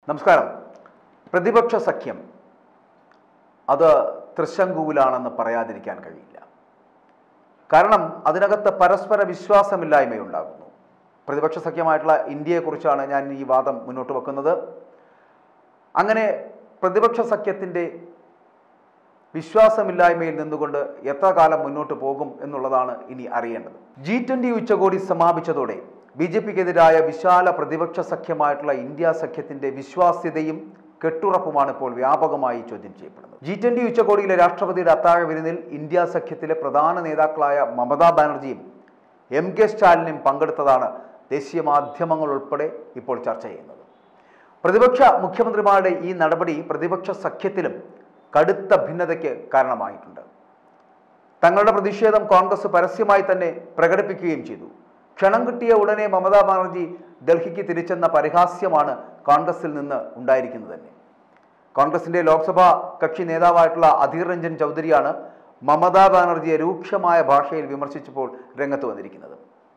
നമസ്കാരം പ്രതിപക്ഷ സഖ്യം അത് തൃശങ്കുവിലാണെന്ന് പറയാതിരിക്കാൻ കഴിയില്ല കാരണം അതിനകത്ത് പരസ്പര വിശ്വാസമില്ലായ്മയുണ്ടാകുന്നു പ്രതിപക്ഷ സഖ്യമായിട്ടുള്ള ഇന്ത്യയെക്കുറിച്ചാണ് ഞാൻ ഈ വാദം മുന്നോട്ട് വെക്കുന്നത് അങ്ങനെ പ്രതിപക്ഷ സഖ്യത്തിൻ്റെ വിശ്വാസമില്ലായ്മയിൽ നിന്നുകൊണ്ട് എത്ര കാലം മുന്നോട്ട് പോകും എന്നുള്ളതാണ് ഇനി അറിയേണ്ടത് ജി ട്വൻ്റി ഉച്ചകോടി സമാപിച്ചതോടെ ബി ജെ പിക്കെതിരായ വിശാല പ്രതിപക്ഷ സഖ്യമായിട്ടുള്ള ഇന്ത്യ സഖ്യത്തിൻ്റെ വിശ്വാസ്യതയും കെട്ടുറപ്പുമാണ് ഇപ്പോൾ വ്യാപകമായി ചോദ്യം ചെയ്യപ്പെടുന്നത് ജി ട്വൻ്റി ഉച്ചകോടിയിലെ രാഷ്ട്രപതിയുടെ അത്താഴ വിരുന്നിൽ ഇന്ത്യ സഖ്യത്തിലെ പ്രധാന നേതാക്കളായ മമതാ ബാനർജിയും എം കെ സ്റ്റാലിനും പങ്കെടുത്തതാണ് ദേശീയ മാധ്യമങ്ങൾ ഉൾപ്പെടെ ഇപ്പോൾ ചർച്ച ചെയ്യുന്നത് പ്രതിപക്ഷ മുഖ്യമന്ത്രിമാരുടെ ഈ നടപടി പ്രതിപക്ഷ സഖ്യത്തിലും കടുത്ത ഭിന്നതയ്ക്ക് കാരണമായിട്ടുണ്ട് തങ്ങളുടെ പ്രതിഷേധം കോൺഗ്രസ് പരസ്യമായി തന്നെ പ്രകടിപ്പിക്കുകയും ചെയ്തു ക്ഷണം കിട്ടിയ ഉടനെ മമതാ ബാനർജി ഡൽഹിക്ക് തിരിച്ചെന്ന പരിഹാസ്യമാണ് കോൺഗ്രസിൽ നിന്ന് ഉണ്ടായിരിക്കുന്നത് തന്നെ കോൺഗ്രസിന്റെ ലോക്സഭാ കക്ഷി നേതാവായിട്ടുള്ള അധീർ രഞ്ജൻ ചൗധരിയാണ് മമതാ ബാനർജിയെ രൂക്ഷമായ ഭാഷയിൽ വിമർശിച്ചപ്പോൾ രംഗത്ത് വന്നിരിക്കുന്നത്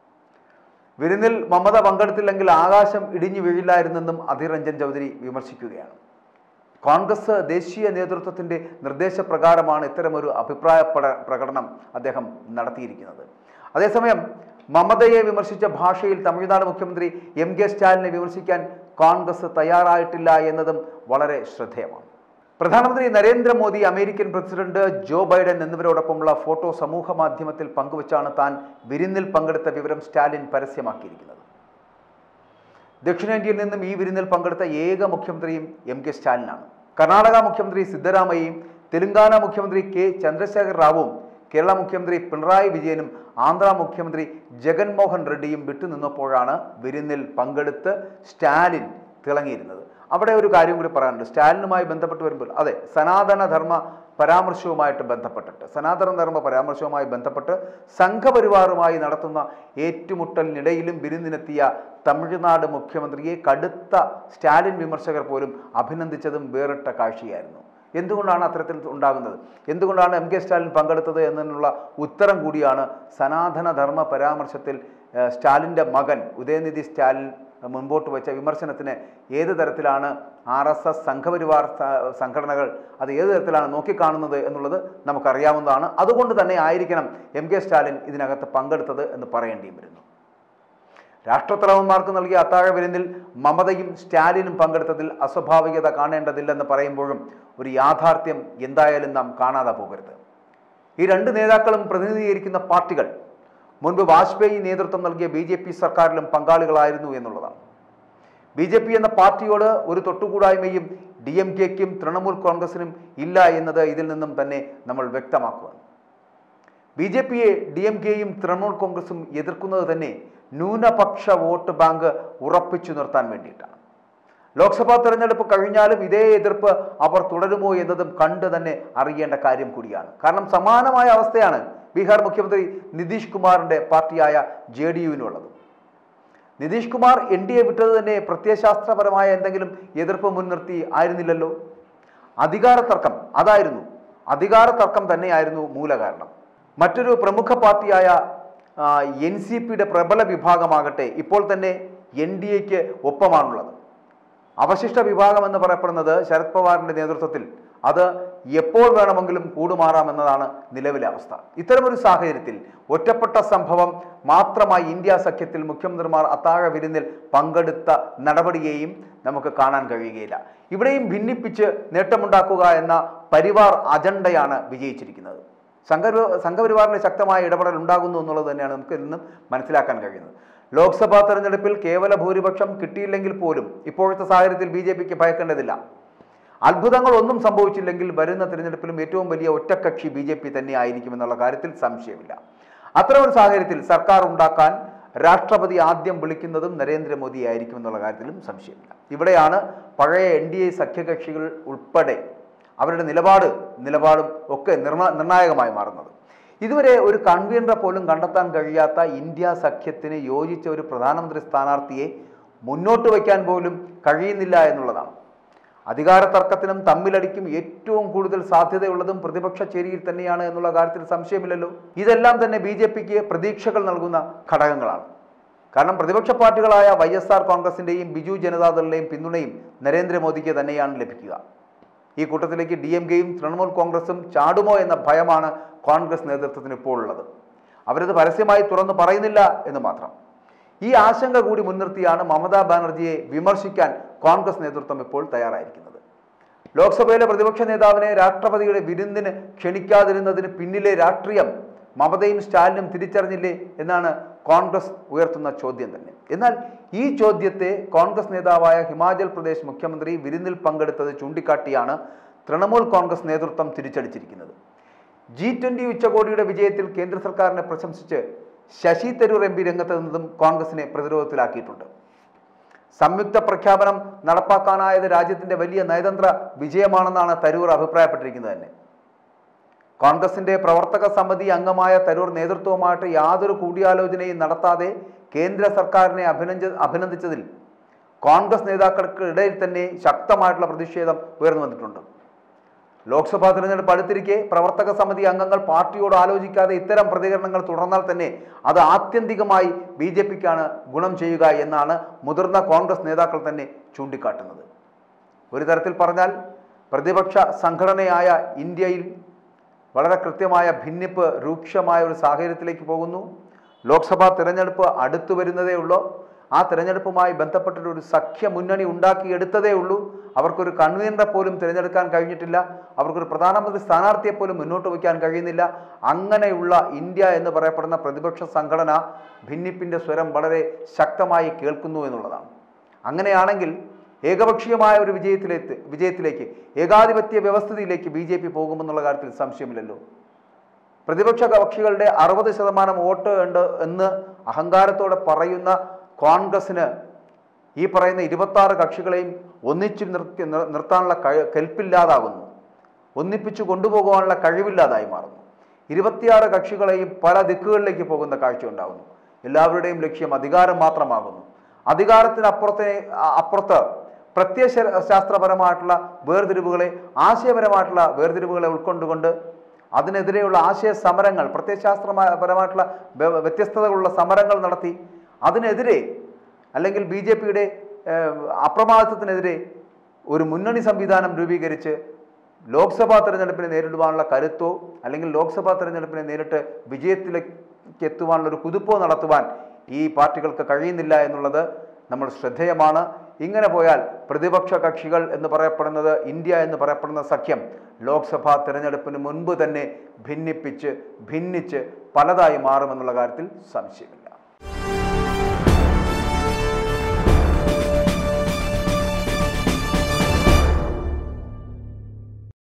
വിരുന്നിൽ മമത പങ്കെടുത്തില്ലെങ്കിൽ ആകാശം ഇടിഞ്ഞു വീഴില്ലായിരുന്നെന്നും അധീർ രഞ്ജൻ ചൗധരി വിമർശിക്കുകയാണ് കോൺഗ്രസ് ദേശീയ നേതൃത്വത്തിന്റെ നിർദ്ദേശപ്രകാരമാണ് ഇത്തരമൊരു അഭിപ്രായ പ്രക- പ്രകടനം അദ്ദേഹം നടത്തിയിരിക്കുന്നത് അതേസമയം മമതയെ വിമർശിച്ച ഭാഷയിൽ തമിഴ്നാട് മുഖ്യമന്ത്രി എം കെ സ്റ്റാലിനെ വിമർശിക്കാൻ കോൺഗ്രസ് തയ്യാറായിട്ടില്ല എന്നതും വളരെ ശ്രദ്ധേയമാണ് പ്രധാനമന്ത്രി Narendra Modi American president Joe Biden എന്നിവരോടൊപ്പമുള്ള ഫോട്ടോ സമൂഹ മാധ്യമത്തിൽ പങ്കുവച്ചാണ് താൻ വിരുന്നിൽ പങ്കെടുത്ത വിവരം സ്റ്റാലിൻ പരസ്യമാക്കിയിരിക്കുന്നത് ദക്ഷിണേന്ത്യയിൽ നിന്നും ഈ വിരുന്നിൽ പങ്കെടുത്ത ഏക മുഖ്യമന്ത്രിയും എം കെ സ്റ്റാലിനാണ് കർണാടക മുഖ്യമന്ത്രി സിദ്ധരാമയ്യയും തെലങ്കാന മുഖ്യമന്ത്രി കെ ചന്ദ്രശേഖർ റാവുവും കേരള മുഖ്യമന്ത്രി പിണറായി വിജയനും ആന്ധ്ര മുഖ്യമന്ത്രി ജഗൻമോഹൻ റെഡ്ഡിയും വിട്ടുനിന്നപ്പോഴാണ് വിരുന്നിൽ പങ്കെടുത്ത് സ്റ്റാലിൻ തിളങ്ങിയിരുന്നത് അവിടെ ഒരു കാര്യം കൂടി പറയാനുണ്ട് സ്റ്റാലിനുമായി ബന്ധപ്പെട്ട് വരുമ്പോൾ അതെ സനാതന ധർമ്മ പരാമർശവുമായിട്ട് ബന്ധപ്പെട്ടിട്ട് സനാതന ധർമ്മ പരാമർശവുമായി ബന്ധപ്പെട്ട് സംഘപരിവാറുമായി നടത്തുന്ന ഏറ്റുമുട്ടലിനിടയിലും വിരുന്നിനെത്തിയ തമിഴ്നാട് മുഖ്യമന്ത്രിയെ കടുത്ത സ്റ്റാലിൻ വിമർശകർ പോലും അഭിനന്ദിച്ചതും വേറിട്ട കാഴ്ചയായിരുന്നു എന്തുകൊണ്ടാണ് അത്തരത്തിൽ ഉണ്ടാകുന്നത് എന്തുകൊണ്ടാണ് എം കെ സ്റ്റാലിൻ പങ്കെടുത്തത് എന്നതിനുള്ള ഉത്തരം കൂടിയാണ് സനാതന ധർമ്മ പരാമർശത്തിൽ ഏഹ്, സ്റ്റാലിൻ്റെ മകൻ ഉദയനിധി സ്റ്റാലിൻ മുൻപോട്ട് വെച്ച വിമർശനത്തിന് ഏത് തരത്തിലാണ് ആർ എസ് എസ് സംഘപരിവാർ സ- സംഘടനകൾ അത് ഏത് തരത്തിലാണ് നോക്കിക്കാണുന്നത് എന്നുള്ളത് നമുക്കറിയാവുന്നതാണ് അതുകൊണ്ട് തന്നെ ആയിരിക്കണം എം കെ സ്റ്റാലിൻ ഇതിനകത്ത് പങ്കെടുത്തത് എന്ന് പറയേണ്ടിയും വരുന്നു രാഷ്ട്രത്തലവന്മാർക്ക് നൽകിയ അത്താഴ വിരുന്നിൽ മമതയും സ്റ്റാലിനും പങ്കെടുത്തതിൽ അസ്വാഭാവികത കാണേണ്ടതില്ലെന്ന് പറയുമ്പോഴും ഒരു യാഥാർത്ഥ്യം എന്തായാലും നാം കാണാതെ പോകരുത് ഈ രണ്ട് നേതാക്കളും പ്രതിനിധീകരിക്കുന്ന പാർട്ടികൾ മുൻപ് വാജ്പേയി നേതൃത്വം നൽകിയ ബി ജെ പി സർക്കാരിലും പങ്കാളികളായിരുന്നു എന്നുള്ളതാണ് ബി ജെ പി എന്ന പാർട്ടിയോട് ഒരു തൊട്ടുകൂടായ്മയും ഡി എം കെക്കും തൃണമൂൽ കോൺഗ്രസിനും ഇല്ല എന്നത് ഇതിൽ നിന്നും തന്നെ നമ്മൾ വ്യക്തമാക്കുകയാണ് ബി ജെ പിയെ ഡി എം കെയും തൃണമൂൽ കോൺഗ്രസും എതിർക്കുന്നത് തന്നെ ന്യൂനപക്ഷ വോട്ട് ബാങ്ക് ഉറപ്പിച്ചു നിർത്താൻ വേണ്ടിയിട്ടാണ് ലോക്സഭാ തെരഞ്ഞെടുപ്പ് കഴിഞ്ഞാലും ഇതേ എതിർപ്പ് അവർ തുടരുമോ എന്നതും കണ്ട് തന്നെ അറിയേണ്ട കാര്യം കൂടിയാണ് കാരണം സമാനമായ അവസ്ഥയാണ് ബീഹാർ മുഖ്യമന്ത്രി നിതീഷ് കുമാറിന്റെ പാർട്ടിയായ ജെ ഡി യുവിനുള്ളത് Nitish Kumar N D A വിട്ടത് തന്നെ പ്രത്യയശാസ്ത്രപരമായ എന്തെങ്കിലും എതിർപ്പ് മുൻനിർത്തി ആയിരുന്നില്ലല്ലോ അധികാര തർക്കം അതായിരുന്നു അധികാര തർക്കം തന്നെയായിരുന്നു മൂലകാരണം മറ്റൊരു പ്രമുഖ പാർട്ടിയായ എൻ സി പിയുടെ പ്രബല വിഭാഗമാകട്ടെ ഇപ്പോൾ തന്നെ എൻ ഡി എക്ക് ഒപ്പമാണുള്ളത് അവശിഷ്ട വിഭാഗം എന്ന് പറയപ്പെടുന്നത് ശരത് പവാറിന്റെ നേതൃത്വത്തിൽ അത് എപ്പോൾ വേണമെങ്കിലും കൂടുമാറാമെന്നതാണ് നിലവിലെ അവസ്ഥ ഇത്തരമൊരു സാഹചര്യത്തിൽ ഒറ്റപ്പെട്ട സംഭവം മാത്രമായി ഇന്ത്യ സഖ്യത്തിൽ മുഖ്യമന്ത്രിമാർ അത്താഴ വിരുന്നിൽ പങ്കെടുത്ത നടപടിയെയും നമുക്ക് കാണാൻ കഴിയുകയില്ല ഇവിടെയും ഭിന്നിപ്പിച്ച് നേട്ടമുണ്ടാക്കുക എന്ന പരിവാർ അജണ്ടയാണ് വിജയിച്ചിരിക്കുന്നത് സംഘപരി സംഘപരിവാറിന്റെ ശക്തമായ ഇടപെടൽ ഉണ്ടാകുന്നു എന്നുള്ളത് തന്നെയാണ് നമുക്ക് ഇതിൽ നിന്നും മനസ്സിലാക്കാൻ കഴിയുന്നത് ലോക്സഭാ തെരഞ്ഞെടുപ്പിൽ കേവല ഭൂരിപക്ഷം കിട്ടിയില്ലെങ്കിൽ പോലും ഇപ്പോഴത്തെ സാഹചര്യത്തിൽ ബി ജെ പിക്ക് ഭയക്കേണ്ടതില്ല അത്ഭുതങ്ങൾ ഒന്നും സംഭവിച്ചില്ലെങ്കിൽ വരുന്ന തിരഞ്ഞെടുപ്പിലും ഏറ്റവും വലിയ ഒറ്റക്കക്ഷി ബി ജെ പി തന്നെ ആയിരിക്കും എന്നുള്ള കാര്യത്തിൽ സംശയമില്ല അത്തരം ഒരു സാഹചര്യത്തിൽ സർക്കാർ ഉണ്ടാക്കാൻ രാഷ്ട്രപതി ആദ്യം വിളിക്കുന്നതും നരേന്ദ്രമോദി ആയിരിക്കും എന്നുള്ള കാര്യത്തിലും സംശയമില്ല ഇവിടെയാണ് പഴയ എൻ ഡി എ സഖ്യകക്ഷികൾ ഉൾപ്പെടെ അവരുടെ നിലപാട് നിലപാടും ഒക്കെ നിർണ നിർണായകമായി മാറുന്നത് ഇതുവരെ ഒരു കൺവീനറെ പോലും കണ്ടെത്താൻ കഴിയാത്ത ഇന്ത്യ സഖ്യത്തിന് യോജിച്ച ഒരു പ്രധാനമന്ത്രി സ്ഥാനാർത്ഥിയെ മുന്നോട്ട് വയ്ക്കാൻ പോലും കഴിയുന്നില്ല എന്നുള്ളതാണ് അധികാര തർക്കത്തിനും തമ്മിലടിക്കും ഏറ്റവും കൂടുതൽ സാധ്യതയുള്ളതും പ്രതിപക്ഷ ചേരിയിൽ തന്നെയാണ് എന്നുള്ള കാര്യത്തിൽ സംശയമില്ലല്ലോ ഇതെല്ലാം തന്നെ ബി ജെ പിക്ക് പ്രതീക്ഷകൾ നൽകുന്ന ഘടകങ്ങളാണ് കാരണം പ്രതിപക്ഷ പാർട്ടികളായ വൈ എസ് ആർ കോൺഗ്രസിൻ്റെയും ബിജു ജനതാദളിൻ്റെയും പിന്തുണയും നരേന്ദ്രമോദിക്ക് തന്നെയാണ് ലഭിക്കുക ഈ കൂട്ടത്തിലേക്ക് ഡി എം കെയും തൃണമൂൽ കോൺഗ്രസും ചാടുമോ എന്ന ഭയമാണ് കോൺഗ്രസ് നേതൃത്വത്തിന് ഇപ്പോൾ ഉള്ളത് അവരത് പരസ്യമായി തുറന്നു പറയുന്നില്ല എന്ന് മാത്രം ഈ ആശങ്ക കൂടി മുൻനിർത്തിയാണ് മമതാ ബാനർജിയെ വിമർശിക്കാൻ കോൺഗ്രസ് നേതൃത്വം ഇപ്പോൾ തയ്യാറായിരിക്കുന്നത് ലോക്സഭയിലെ പ്രതിപക്ഷ നേതാവിനെ രാഷ്ട്രപതിയുടെ വിരുന്നിന് ക്ഷണിക്കാതിരുന്നതിന് പിന്നിലെ രാഷ്ട്രീയം മമതയും സ്റ്റാലിനും തിരിച്ചറിഞ്ഞില്ലേ എന്നാണ് കോൺഗ്രസ് ഉയർത്തുന്ന ചോദ്യം തന്നെ എന്നാൽ ഈ ചോദ്യത്തെ കോൺഗ്രസ് നേതാവായ ഹിമാചൽ പ്രദേശ് മുഖ്യമന്ത്രി വിരുന്നിൽ പങ്കെടുത്തത് ചൂണ്ടിക്കാട്ടിയാണ് തൃണമൂൽ കോൺഗ്രസ് നേതൃത്വം തിരിച്ചടിച്ചിരിക്കുന്നത് ജി ട്വന്റി ഉച്ചകോടിയുടെ വിജയത്തിൽ കേന്ദ്ര സർക്കാരിനെ പ്രശംസിച്ച് ശശി തരൂർ എം പി രംഗത്ത് നിന്നതും കോൺഗ്രസിനെ പ്രതിരോധത്തിലാക്കിയിട്ടുണ്ട് സംയുക്ത പ്രഖ്യാപനം നടപ്പാക്കാനായത് രാജ്യത്തിന്റെ വലിയ നയതന്ത്ര വിജയമാണെന്നാണ് തരൂർ അഭിപ്രായപ്പെട്ടിരിക്കുന്നത് തന്നെ കോൺഗ്രസിന്റെ പ്രവർത്തക സമിതി അംഗമായ തരൂർ നേതൃത്വവുമായിട്ട് യാതൊരു കൂടിയാലോചനയും നടത്താതെ കേന്ദ്ര സർക്കാരിനെ അഭിനന്ദ അഭിനന്ദിച്ചതിൽ കോൺഗ്രസ് നേതാക്കൾക്ക് ഇടയിൽ തന്നെ ശക്തമായിട്ടുള്ള പ്രതിഷേധം ഉയർന്നു വന്നിട്ടുണ്ട് ലോക്സഭാ തിരഞ്ഞെടുപ്പ് അടുത്തിരിക്കെ പ്രവർത്തക സമിതി അംഗങ്ങൾ പാർട്ടിയോട് ആലോചിക്കാതെ ഇത്തരം പ്രതികരണങ്ങൾ തുടർന്നാൽ തന്നെ അത് ആത്യന്തികമായി ബി ജെ പിക്കാണ് ഗുണം ചെയ്യുക എന്നാണ് മുതിർന്ന കോൺഗ്രസ് നേതാക്കൾ തന്നെ ചൂണ്ടിക്കാട്ടുന്നത് ഒരു തരത്തിൽ പറഞ്ഞാൽ പ്രതിപക്ഷ സംഘടനയായ ഇന്ത്യയിൽ വളരെ കൃത്യമായ ഭിന്നിപ്പ് രൂക്ഷമായ ഒരു സാഹചര്യത്തിലേക്ക് പോകുന്നു ലോക്സഭാ തിരഞ്ഞെടുപ്പ് അടുത്തു വരുന്നതേ ഉള്ളൂ ആ തിരഞ്ഞെടുപ്പുമായി ബന്ധപ്പെട്ടിട്ട് ഒരു സഖ്യ മുന്നണി ഉണ്ടാക്കിയെടുത്തതേ ഉള്ളൂ അവർക്കൊരു കൺവീനറെ പോലും തിരഞ്ഞെടുക്കാൻ കഴിഞ്ഞിട്ടില്ല അവർക്കൊരു പ്രധാനമന്ത്രി സ്ഥാനാർത്ഥിയെ പോലും മുന്നോട്ട് വയ്ക്കാൻ കഴിയുന്നില്ല അങ്ങനെയുള്ള ഇന്ത്യ എന്ന് പറയപ്പെടുന്ന പ്രതിപക്ഷ സംഘടന ഭിന്നിപ്പിൻ്റെ സ്വരം വളരെ ശക്തമായി കേൾക്കുന്നു എന്നുള്ളതാണ് അങ്ങനെയാണെങ്കിൽ ഏകപക്ഷീയമായ ഒരു വിജയത്തിലേക്ക് വിജയത്തിലേക്ക് ഏകാധിപത്യ വ്യവസ്ഥിതിയിലേക്ക് ബി ജെ പി പോകുമെന്നുള്ള കാര്യത്തിൽ സംശയമില്ലല്ലോ പ്രതിപക്ഷ കക്ഷികളുടെ അറുപത് ശതമാനം വോട്ട് ഉണ്ട് എന്ന് അഹങ്കാരത്തോടെ പറയുന്ന കോൺഗ്രസിന് ഈ പറയുന്ന ഇരുപത്തി ആറ് കക്ഷികളെയും ഒന്നിച്ചു നിർത്തി നിർ- നിർത്താനുള്ള കഴി കെൽപ്പില്ലാതാകുന്നു ഒന്നിപ്പിച്ചു കൊണ്ടുപോകാനുള്ള കഴിവില്ലാതായി മാറുന്നു ഇരുപത്തിയാറ് കക്ഷികളെയും പല ദിക്കുകളിലേക്ക് പോകുന്ന കാഴ്ച ഉണ്ടാകുന്നു എല്ലാവരുടെയും ലക്ഷ്യം അധികാരം മാത്രമാകുന്നു അധികാരത്തിനപ്പുറത്തെ അ- അപ്പുറത്ത് പ്രത്യയശാസ്ത്രപരമായിട്ടുള്ള വേർതിരിവുകളെ ആശയപരമായിട്ടുള്ള വേർതിരിവുകളെ ഉൾക്കൊണ്ടുകൊണ്ട് അതിനെതിരെയുള്ള ആശയ സമരങ്ങൾ പ്രത്യയശാസ്ത്രപരമായിട്ടുള്ള വ്യ- വ്യത്യസ്തതകളുള്ള സമരങ്ങൾ നടത്തി അതിനെതിരെ അല്ലെങ്കിൽ ബി ജെ പിയുടെ അപ്രമാദിത്വത്തിനെതിരെ ഒരു മുന്നണി സംവിധാനം രൂപീകരിച്ച് ലോക്സഭാ തെരഞ്ഞെടുപ്പിനെ നേരിടുവാനുള്ള കരുത്തോ അല്ലെങ്കിൽ ലോക്സഭാ തെരഞ്ഞെടുപ്പിനെ നേരിട്ട് വിജയത്തിലേക്ക് എത്തുവാനുള്ള ഒരു കുതിപ്പോ നടത്തുവാൻ ഈ പാർട്ടികൾക്ക് കഴിയുന്നില്ല എന്നുള്ളത് നമ്മൾ ശ്രദ്ധേയമാണ് ഇങ്ങനെ പോയാൽ പ്രതിപക്ഷ കക്ഷികൾ എന്ന് പറയപ്പെടുന്നത് ഇന്ത്യ എന്ന് പറയപ്പെടുന്ന സഖ്യം ലോക്സഭാ തെരഞ്ഞെടുപ്പിന് മുൻപ് തന്നെ ഭിന്നിപ്പിച്ച് ഭിന്നിച്ച് പലതായി മാറുമെന്നുള്ള കാര്യത്തിൽ സംശയമില്ല